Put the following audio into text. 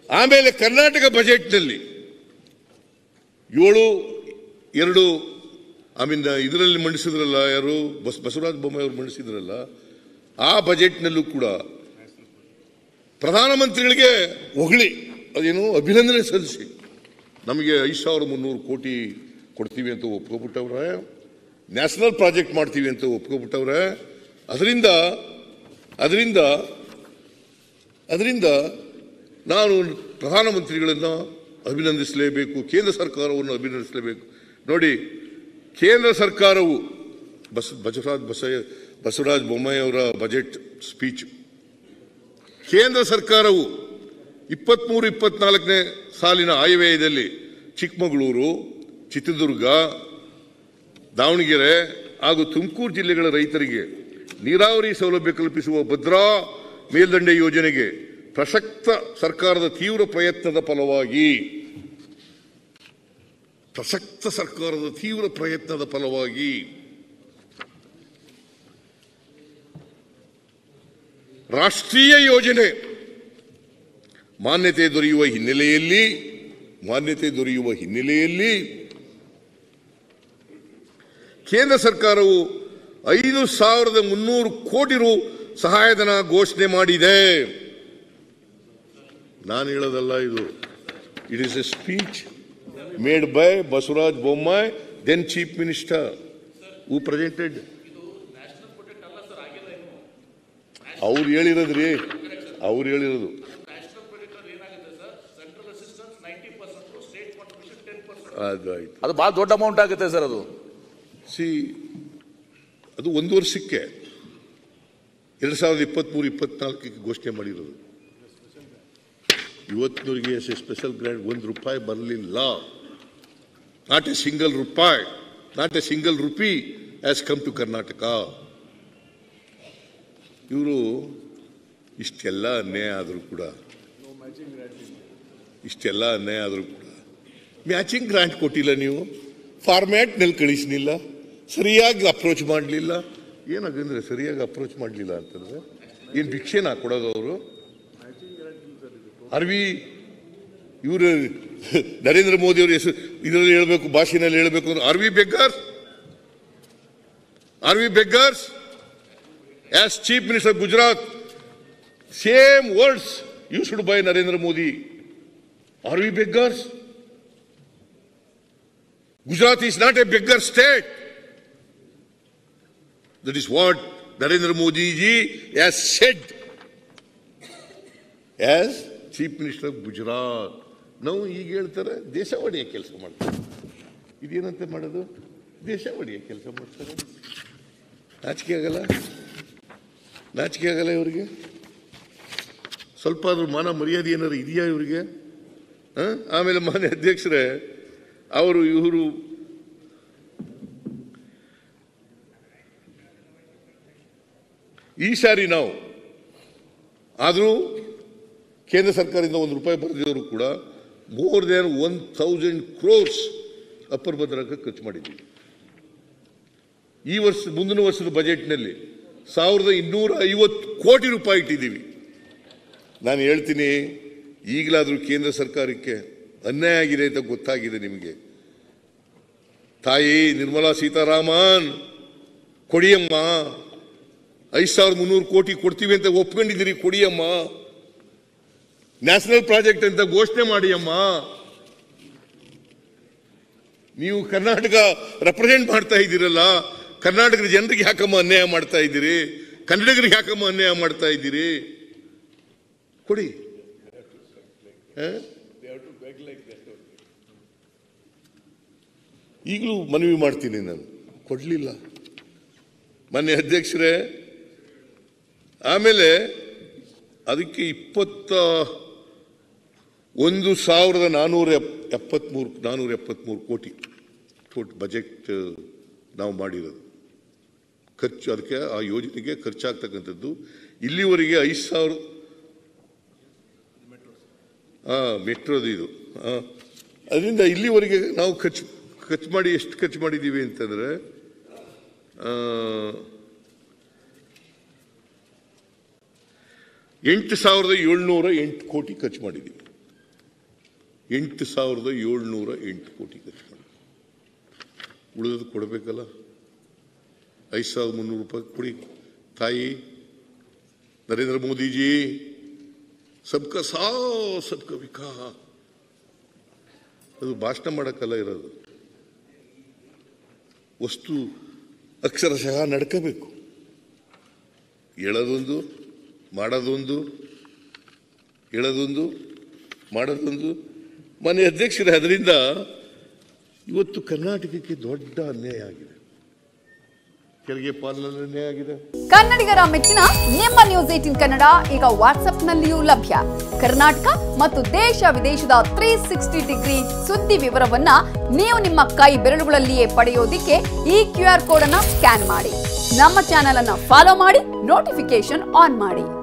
ಆಮೇಲೆ ಕರ್ನಾಟಕ ಬಜೆಟ್ನಲ್ಲಿ ಏಳು ಎರಡು ಐ ಮೀನ್ ಇದರಲ್ಲಿ ಮಂಡಿಸಿದ್ರಲ್ಲ ಯಾರು ಬಸ್ ಬಸವರಾಜ ಬೊಮ್ಮಾಯಿ ಅವರು ಮಂಡಿಸಿದ್ರಲ್ಲ ಆ ಬಜೆಟ್ನಲ್ಲೂ ಕೂಡ ಪ್ರಧಾನಮಂತ್ರಿಗಳಿಗೆ ಹೊಗಳಿ ಅದೇನು ಅಭಿನಂದನೆ ಸಲ್ಲಿಸಿ ನಮಗೆ ಐದು ಸಾವಿರ ಮುನ್ನೂರು ಕೋಟಿ ಕೊಡ್ತೀವಿ ಅಂತ ಒಪ್ಕೊಬಿಟ್ಟವ್ರೆ ನ್ಯಾಷನಲ್ ಪ್ರಾಜೆಕ್ಟ್ ಮಾಡ್ತೀವಿ ಅಂತ ಒಪ್ಕೊಬಿಟ್ಟವ್ರೆ ಅದರಿಂದ ಅದರಿಂದ ಅದರಿಂದ ನಾನು ಪ್ರಧಾನಮಂತ್ರಿಗಳನ್ನು ಅಭಿನಂದಿಸಲೇಬೇಕು ಕೇಂದ್ರ ಸರ್ಕಾರವನ್ನು ಅಭಿನಂದಿಸಲೇಬೇಕು ನೋಡಿ ಕೇಂದ್ರ ಸರ್ಕಾರವು ಬಸ್ ಬಸವರಾಜ್ ಬಸಯ್ಯ ಬಸವರಾಜ ಬೊಮ್ಮಾಯಿ ಅವರ ಬಜೆಟ್ ಸ್ಪೀಚ್ ಕೇಂದ್ರ ಸರ್ಕಾರವು ಇಪ್ಪತ್ಮೂರು ಇಪ್ಪತ್ನಾಲ್ಕನೇ ಸಾಲಿನ ಆಯವ್ಯಯದಲ್ಲಿ ಚಿಕ್ಕಮಗಳೂರು ಚಿತ್ರದುರ್ಗ ದಾವಣಗೆರೆ ಹಾಗೂ ತುಮಕೂರು ಜಿಲ್ಲೆಗಳ ರೈತರಿಗೆ ನೀರಾವರಿ ಸೌಲಭ್ಯ ಕಲ್ಪಿಸುವ ಭದ್ರಾ ಮೇಲ್ದಂಡೆ ಯೋಜನೆಗೆ ಪ್ರಸಕ್ತ ಸರ್ಕಾರದ ತೀವ್ರ ಪ್ರಯತ್ನದ ಫಲವಾಗಿ ಪ್ರಸಕ್ತ ಸರ್ಕಾರದ ತೀವ್ರ ಪ್ರಯತ್ನದ ಫಲವಾಗಿ ರಾಷ್ಟ್ರೀಯ ಯೋಜನೆ ಮಾನ್ಯತೆ ದೊರೆಯುವ ಹಿನ್ನೆಲೆಯಲ್ಲಿ ಮಾನ್ಯತೆ ದೊರೆಯುವ ಹಿನ್ನೆಲೆಯಲ್ಲಿ ಕೇಂದ್ರ ಸರ್ಕಾರವು ಐದು ಸಾವಿರದ ಮುನ್ನೂರು ಕೋಟಿ ರು ಸಹಾಯಧನ ಘೋಷಣೆ ಮಾಡಿದೆ ನಾನು ಹೇಳೋದಲ್ಲ ಇದು it is a speech made by Basavaraj Bommai then chief minister who presented ಅವ್ರು ಹೇಳಿರೋದ್ರಿ ಅವ್ರು ಹೇಳಿರೋದು ಅದು ಆಯ್ತು ಅದು ಬಹಳ ದೊಡ್ಡ ಅಮೌಂಟ್ ಆಗುತ್ತೆ ಸರ್ ಅದು ಸಿ ಅದು ಒಂದು ವರ್ಷಕ್ಕೆ ಎರಡು ಸಾವಿರದ ಇಪ್ಪತ್ತ್ಮೂರು ಇಪ್ಪತ್ನಾಲ್ಕಕ್ಕೆ ಘೋಷಣೆ ಮಾಡಿರೋದು ಇವತ್ತಿನವರಿಗೆ ಎಸ್ ಎ ಸ್ಪೆಷಲ್ ಗ್ರ್ಯಾಂಡ್ ಒಂದು ರೂಪಾಯಿ ಬರಲಿಲ್ಲ not a single rupayi not a single rupee has come to Karnataka ಇವರು ಇಷ್ಟೆಲ್ಲ ಅನ್ಯಾಯ ಆದರೂ ಕೂಡ ಇಷ್ಟೆಲ್ಲ ಅನ್ಯಾಯ ಆದರೂ ಕೂಡ ಮ್ಯಾಚಿಂಗ್ ಗ್ರಾಂಟ್ ಕೊಟ್ಟಿಲ್ಲ ನೀವು ಫಾರ್ಮ್ಯಾಟ್ನಲ್ಲಿ ಕಳಿಸಲಿಲ್ಲ ಸರಿಯಾಗಿ ಅಪ್ರೋಚ್ ಮಾಡಲಿಲ್ಲ ಏನಾಗಂದ್ರೆ ಸರಿಯಾಗಿ ಅಪ್ರೋಚ್ ಮಾಡಲಿಲ್ಲ ಅಂತಂದ್ರೆ ಏನು ಭಿಕ್ಷೆನಾ ಕೊಡೋದು ಅವರು ಅರ್ವಿ ಇವರು ನರೇಂದ್ರ ಮೋದಿ ಅವರು ಹೆಸರು ಇದರಲ್ಲಿ ಹೇಳಬೇಕು ಭಾಷೆನಲ್ಲಿ ಹೇಳಬೇಕು ಅಂದ್ರೆ are we beggars are we beggars as chief minister Gujarat same words used by Narendra Modi are we beggars Gujarat is not a beggar state. That is what Narendra Modi ji has said as Chief Minister of Gujarat. ನಾವು ಈಗ ಹೇಳ್ತಾರೆ ದೇಶ ಒಡೆಯ ಕೆಲಸ ಮಾಡ್ತಾರೆ ಇದೇನಂತೆ ಮಾಡೋದು ದೇಶ ಒಡೆಯ ಕೆಲಸ ಮಾಡ್ತಾರೆ ನಾಚಿಕೆ ಆಗಲ್ಲ ನಾಚಿಕೆ ಆಗಲ್ಲ ಇವರಿಗೆ ಸ್ವಲ್ಪ ಆದ್ರೂ ಮಾನ ಮರ್ಯಾದೆ ಏನಾದ್ರು ಇದೆಯಾ ಇವರಿಗೆ ಆ? ಆಮೇಲೆ ಮಾನ್ಯ ಅಧ್ಯಕ್ಷರೇ ಅವರು ಇವರು ಈ ಸಾರಿ ನಾವು ಆದರೂ ಕೇಂದ್ರ ಸರ್ಕಾರದಿಂದ ಒಂದು ರೂಪಾಯಿ ಬರೆದಿದ್ರು ಕೂಡ more than one thousand crores upper ಭದ್ರಕ್ಕೆ ಖರ್ಚು ಮಾಡಿದ್ದೀವಿ ಈ ವರ್ಷ ಮುಂದಿನ ವರ್ಷದ ಬಜೆಟ್ನಲ್ಲಿ ಸಾವಿರದ ಇನ್ನೂರ ಐವತ್ತು ಕೋಟಿ ರೂಪಾಯಿ ಇಟ್ಟಿದ್ದೀವಿ ನಾನು ಹೇಳ್ತೀನಿ ಈಗಲಾದರೂ ಕೇಂದ್ರ ಸರ್ಕಾರಕ್ಕೆ ಅನ್ಯಾಯ ಆಗಿದೆ ಅಂತ ಗೊತ್ತಾಗಿದೆ ನಿಮಗೆ ತಾಯಿ ನಿರ್ಮಲಾ ಸೀತಾರಾಮನ್ ಕೊಡಿಯಮ್ಮ ಐದು ಸಾವಿರದ ಮುನ್ನೂರು ಕೋಟಿ ಕೊಡ್ತೀವಿ ಅಂತ ಒಪ್ಕೊಂಡಿದ್ದೀರಿ ಕೊಡಿಯಮ್ಮ ನ್ಯಾಷನಲ್ ಪ್ರಾಜೆಕ್ಟ್ ಅಂತ ಘೋಷಣೆ ಮಾಡಿ ಅಮ್ಮ ನೀವು ಕರ್ನಾಟಕ ರೆಪ್ರೆಸೆಂಟ್ ಮಾಡ್ತಾ ಇದ್ದೀರಲ್ಲ ಕರ್ನಾಟಕದ ಜನರಿಗೆ ಯಾಕಮ್ಮ ಅನ್ಯಾಯ ಮಾಡ್ತಾ ಇದ್ದೀರಿ ಕನ್ನಡಿಗರಿಗೆ ಯಾಕಮ್ಮ ಅನ್ಯಾಯ ಮಾಡ್ತಾ ಇದ್ದೀರಿ ಕೊಡಿ ಆ? ಈಗಲೂ ಮನವಿ ಮಾಡ್ತೀನಿ ನಾನು ಕೊಡಲಿಲ್ಲ ಮೊನ್ನೆ ಅಧ್ಯಕ್ಷರೇ ಆಮೇಲೆ ಅದಕ್ಕೆ ಇಪ್ಪತ್ತ ಒಂದು ಸಾವಿರದ ನಾನ್ನೂರ ಎಪ್ಪತ್ಮೂರು ನಾನ್ನೂರ ಎಪ್ಪತ್ಮೂರು ಕೋಟಿ ಟೋಟ್ ಬಜೆಟ್ ನಾವು ಮಾಡಿರೋದು ಖರ್ಚು ಅದಕ್ಕೆ ಆ ಯೋಜನೆಗೆ ಖರ್ಚಾಗ್ತಕ್ಕಂಥದ್ದು ಇಲ್ಲಿವರೆಗೆ ಐದು ಸಾವಿರ ಹಾಂ ಮೆಟ್ರೋದು ಇದು ಆ, ಅದರಿಂದ ಇಲ್ಲಿವರೆಗೆ ನಾವು ಖರ್ಚು ಖರ್ಚು ಮಾಡಿ ಎಷ್ಟು ಖರ್ಚು ಮಾಡಿದ್ದೀವಿ ಅಂತಂದರೆ ಎಂಟು ಸಾವಿರದ ಏಳ್ನೂರ ಎಂಟು ಕೋಟಿ ಖರ್ಚು ಮಾಡಿದ್ದೀವಿ ಎಂಟು ಸಾವಿರದ ಏಳ್ನೂರ ಎಂಟು ಕೋಟಿ ಖರ್ಚು ಮಾಡಿ ಉಳಿದದ್ದು ಕೊಡಬೇಕಲ್ಲ ಐದು ಸಾವಿರದ ಮುನ್ನೂರು ರೂಪಾಯಿ ಕೊಡಿ ತಾಯಿ ನರೇಂದ್ರ ಮೋದಿಜಿ ಸಬ್ಕಾ ಸಾ ಸಬ್ಕಾ ವಿಕಾ ಅದು ಭಾಷಣ ಮಾಡೋಕ್ಕಲ್ಲ ಇರೋದು ವಸ್ತು ಅಕ್ಷರಶಃ ನಡ್ಕೋಬೇಕು ಹೇಳೋದೊಂದು ಮಾಡೋದೊಂದು ಹೇಳೋದೊಂದು ಮಾಡೋದೊಂದು ಮನೆ ಅಧ್ಯಕ್ಷರೇ ಅದರಿಂದ ಇವತ್ತು ಕರ್ನಾಟಕಕ್ಕೆ ದೊಡ್ಡ ಅನ್ಯಾಯ ಆಗಿದೆ ಕೆಳಗೆ ಪಾಲನಲ್ಲಿ ಅನ್ಯಾಯ ಆಗಿದೆ ಕನ್ನಡಿಗರ ಮೆಚ್ಚಿನ ನಿಮ್ಮ ನ್ಯೂಸ್ ಏಟಿನ್ ಕನ್ನಡ ಈಗ ವಾಟ್ಸ್ಆಪ್ನಲ್ಲಿಯೂ ಲಭ್ಯ ಕರ್ನಾಟಕ ಮತ್ತು ದೇಶ ವಿದೇಶದ ತ್ರೀ ಸಿಕ್ಸ್ಟಿ ಡಿಗ್ರಿ ಸುದ್ದಿ ವಿವರವನ್ನ ನೀವು ನಿಮ್ಮ ಕೈ ಬೆರಳುಗಳಲ್ಲಿಯೇ ಪಡೆಯೋದಿಕ್ಕೆ ಈ ಕ್ಯೂ ಆರ್ ಕೋಡ್ ಅನ್ನ ಸ್ಕ್ಯಾನ್ ಮಾಡಿ ನಮ್ಮ ಚಾನೆಲ್ ಅನ್ನ ಫಾಲೋ ಮಾಡಿ ನೋಟಿಫಿಕೇಶನ್ ಆನ್ ಮಾಡಿ